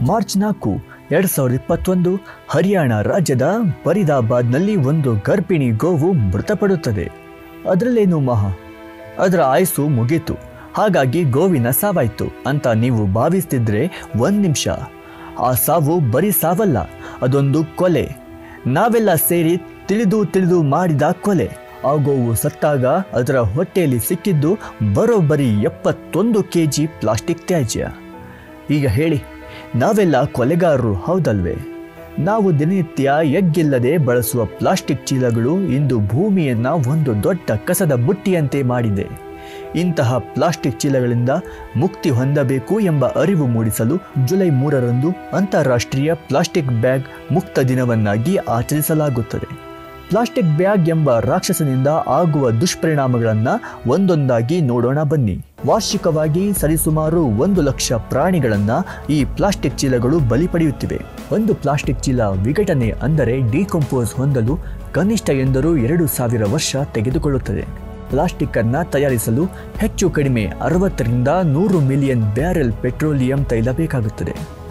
March ನಾಲ್ಕು ಎರಡ್ ಸಾವಿರದ ಇಪ್ಪತ್ತೊಂದು ಹರಿಯಾಣ ರಾಜ್ಯದ ಫರೀದಾಬಾದ್ನಲ್ಲಿ ಒಂದು ಗರ್ಭಿಣಿ ಗೋವು ಮೃತಪಡುತ್ತದೆ ಅದರಲ್ಲೇನು ಮಹಾ ಅದರ ಆಯಸ್ಸು ಮುಗೀತು ಹಾಗಾಗಿ ಗೋವಿನ ಸಾವಾಯ್ತು ಅಂತ ನೀವು ಭಾವಿಸ್ತಿದ್ರೆ ಒಂದು ನಿಮಿಷ ಆ ಸಾವು ಬರೀ ಸಾವಲ್ಲ ಅದೊಂದು ಕೊಲೆ ನಾವೆಲ್ಲ ಸೇರಿ ತಿಳಿದು ತಿಳಿದು ಮಾಡಿದ ಕೊಲೆ ಆ ಗೋವು ಸತ್ತಾಗ ಅದರ ಹೊಟ್ಟೆಯಲ್ಲಿ ಸಿಕ್ಕಿದ್ದು ಬರೋಬ್ಬರಿ ಎಪ್ಪತ್ತೊಂದು ಕೆ ಜಿ ಪ್ಲಾಸ್ಟಿಕ್ ತ್ಯಾಜ್ಯ ಈಗ ಹೇಳಿ ನಾವೆಲ್ಲ ಕೊಲೆಗಾರರು ಹೌದಲ್ವೇ ನಾವು ದಿನನಿತ್ಯ ಎಗ್ಗಿಲ್ಲದೆ ಬಳಸುವ ಪ್ಲಾಸ್ಟಿಕ್ ಚೀಲಗಳು ಇಂದು ಭೂಮಿಯನ್ನ ಒಂದು ದೊಡ್ಡ ಕಸದ ಬುಟ್ಟಿಯಂತೆ ಮಾಡಿದೆ ಇಂತಹ ಪ್ಲಾಸ್ಟಿಕ್ ಚೀಲಗಳಿಂದ ಮುಕ್ತಿ ಹೊಂದಬೇಕು ಎಂಬ ಅರಿವು ಮೂಡಿಸಲು ಜುಲೈ ಮೂರರಂದು ಅಂತಾರಾಷ್ಟ್ರೀಯ ಪ್ಲಾಸ್ಟಿಕ್ ಬ್ಯಾಗ್ ಮುಕ್ತ ದಿನವನ್ನಾಗಿ ಆಚರಿಸಲಾಗುತ್ತದೆ ಪ್ಲಾಸ್ಟಿಕ್ ಬ್ಯಾಗ್ ಎಂಬ ರಾಕ್ಷಸನಿಂದ ಆಗುವ ದುಷ್ಪರಿಣಾಮಗಳನ್ನು ಒಂದೊಂದಾಗಿ ನೋಡೋಣ ಬನ್ನಿ ವಾರ್ಷಿಕವಾಗಿ ಸರಿಸುಮಾರು ಒಂದು ಲಕ್ಷ ಪ್ರಾಣಿಗಳನ್ನ ಈ ಪ್ಲಾಸ್ಟಿಕ್ ಚೀಲಗಳು ಬಲಿ ಪಡೆಯುತ್ತಿವೆ ಒಂದು ಪ್ಲಾಸ್ಟಿಕ್ ಚೀಲ ವಿಘಟನೆ ಅಂದರೆ ಡಿಕಂಪೋಸ್ ಹೊಂದಲು ಕನಿಷ್ಠ ಎಂದರೂ ಎರಡು ಸಾವಿರ ವರ್ಷ ತೆಗೆದುಕೊಳ್ಳುತ್ತದೆ ಪ್ಲಾಸ್ಟಿಕ್ ಅನ್ನ ತಯಾರಿಸಲು ಹೆಚ್ಚು ಕಡಿಮೆ ಅರವತ್ತರಿಂದ ನೂರು ಮಿಲಿಯನ್ ಬ್ಯಾರೆಲ್ ಪೆಟ್ರೋಲಿಯಂ ತೈಲ ಬೇಕಾಗುತ್ತದೆ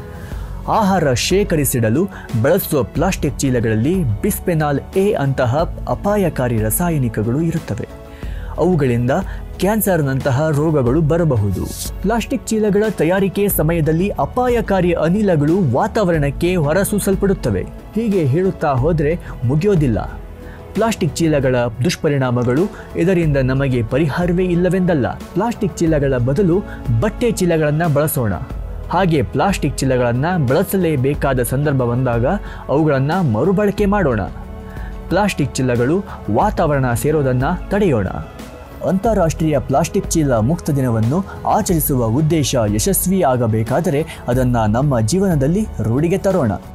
ಆಹಾರ ಶೇಖರಿಸಿಡಲು ಬಳಸುವ ಪ್ಲಾಸ್ಟಿಕ್ ಚೀಲಗಳಲ್ಲಿ ಬಿಸ್ಪೆನಾಲ್ ಎ ಅಂತಹ ಅಪಾಯಕಾರಿ ರಾಸಾಯನಿಕಗಳು ಇರುತ್ತವೆ ಅವುಗಳಿಂದ ಕ್ಯಾನ್ಸರ್ನಂತಹ ರೋಗಗಳು ಬರಬಹುದು ಪ್ಲಾಸ್ಟಿಕ್ ಚೀಲಗಳ ತಯಾರಿಕೆ ಸಮಯದಲ್ಲಿ ಅಪಾಯಕಾರಿ ಅನಿಲಗಳು ವಾತಾವರಣಕ್ಕೆ ಹೊರಸೂಸಲ್ಪಡುತ್ತವೆ ಹೀಗೆ ಹೇಳುತ್ತಾ ಹೋದರೆ ಮುಗಿಯೋದಿಲ್ಲ ಪ್ಲಾಸ್ಟಿಕ್ ಚೀಲಗಳ ದುಷ್ಪರಿಣಾಮಗಳು ಇದರಿಂದ ನಮಗೆ ಪರಿಹಾರವೇ ಇಲ್ಲವೆಂದಲ್ಲ ಪ್ಲಾಸ್ಟಿಕ್ ಚೀಲಗಳ ಬದಲು ಬಟ್ಟೆ ಚೀಲಗಳನ್ನು ಬಳಸೋಣ ಹಾಗೆ ಪ್ಲಾಸ್ಟಿಕ್ ಚೀಲಗಳನ್ನು ಬಳಸಲೇಬೇಕಾದ ಸಂದರ್ಭ ಬಂದಾಗ ಅವುಗಳನ್ನು ಮರುಬಳಕೆ ಮಾಡೋಣ ಪ್ಲಾಸ್ಟಿಕ್ ಚೀಲಗಳು ವಾತಾವರಣ ಸೇರೋದನ್ನು ತಡೆಯೋಣ ಅಂತಾರಾಷ್ಟ್ರೀಯ ಪ್ಲಾಸ್ಟಿಕ್ ಚೀಲ ಮುಕ್ತ ದಿನವನ್ನು ಆಚರಿಸುವ ಉದ್ದೇಶ ಯಶಸ್ವಿ ಆಗಬೇಕಾದರೆ ಅದನ್ನು ನಮ್ಮ ಜೀವನದಲ್ಲಿ ರೂಢಿಗೆ ತರೋಣ